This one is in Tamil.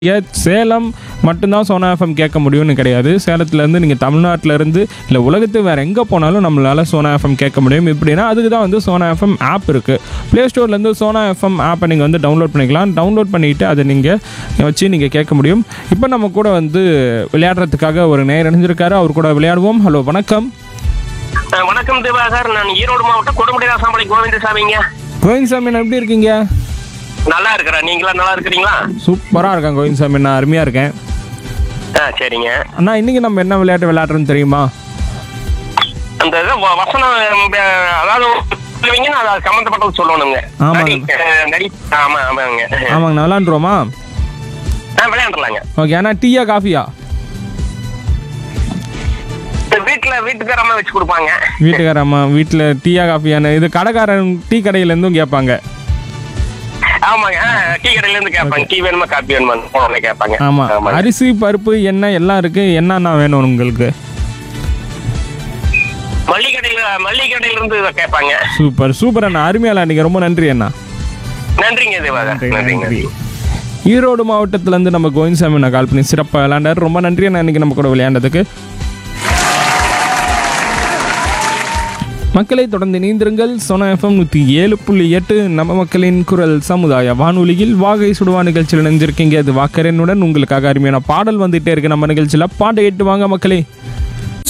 ஏ சேலம் மட்டும்தான் சோனா எஃப்எம் கேட்க முடியும்னு கிடையாது சேலத்துலேருந்து நீங்கள் தமிழ்நாட்டிலேருந்து இல்லை உலகத்து வேறு எங்கே போனாலும் நம்மளால் சோனா எஃப்எம் கேட்க முடியும் இப்படின்னா அதுக்கு தான் வந்து சோனா எஃப்எம் ஆப் இருக்குது ப்ளே ஸ்டோர்லேருந்து சோனா எஃப்எம் ஆப்பை நீங்கள் வந்து டவுன்லோட் பண்ணிக்கலாம் டவுன்லோட் பண்ணிவிட்டு அதை நீங்கள் வச்சு நீங்கள் கேட்க முடியும் இப்போ நம்ம கூட வந்து விளையாடுறதுக்காக ஒரு நேர் இணைஞ்சிருக்காரு அவர் கூட விளையாடுவோம் ஹலோ வணக்கம் அஹ் வணக்கம் திவாகர் நான் ஈரோடு மாவட்டம் கொடுமுடி ராசாமலை கோவிந்தசாமிங்க கோவிந்த் நான் எப்படி இருக்கீங்க நல்லா இருக்கிறேன் நீங்களா நல்லா இருக்கிறீங்களா சூப்பராக இருக்கேன் கோவிந்த் சாமி நான் அருமையாக இருக்கேன் ஆ சரிங்க அண்ணா இன்றைக்கி நம்ம என்ன விளையாட்டு விளையாடுறோன்னு தெரியுமா அந்த இது வ- வசனம் அஹ், அதாவது சொல்லுவீங்க நான் அது சம்மந்தப்பட்டது சொல்லணுங்க ஆமாங்க. நடி அஹ், நடி ஆமா ஆமாங்க ஆமாங்க நான் விளையாண்டுருவோமா ஆ விளையாண்டுலாங்க ஓகே அண்ணா டீயா காஃபியா வீட்டுல வீட்டுக்காரம்மா வச்சு கொடுப்பாங்க வீட்டுக்கார அம்மா வீட்டில் டீயா காஃபியான இது கடைக்காரன் டீ கடையிலேருந்தும் கேட்பாங்க ஆமாங்க ஆ, டீ கடையில இருந்து கேட்பாங்க டீ வேணுமா காப்பி வேணுமா போன கேட்பாங்க ஆமாம் ஆமாங்க. அரிசி பருப்பு எண்ணெய் எல்லாம் இருக்குது என்னென்ன வேணும் உங்களுக்கு மல்லிகை கடையில மல்லிகை கடையில இருந்து இதை கேட்பாங்க சூப்பர் சூப்பர் அண்ணா அருமையால நீங்கள் ரொம்ப நன்றி அண்ணா நன்றிங்க திவாகர் நன்றிங்க நன்றி ஈரோடு மாவட்டத்துலேருந்து நம்ம கோவிந்த்சாமி நான் கால் பண்ணி சிறப்பாக விளையாண்டார் ரொம்ப நன்றி அண்ணா இன்னைக்கு நம்ம கூட விளையாண்டதுக்கு மக்களை தொடர்ந்து இணைந்திருங்கள் சோனா எஃப்எம் நூற்றி ஏழு புள்ளி எட்டு நம்ம மக்களின் குரல் சமுதாய வானொலியில் வாகை சுடுவா நிகழ்ச்சியில் இணைஞ்சிருக்கீங்க அது வாக்கரனுடன் உங்களுக்காக அருமையான பாடல் வந்துட்டே இருக்கு நம்ம நிகழ்ச்சியில் பாட்டை கேட்டு வாங்க மக்களே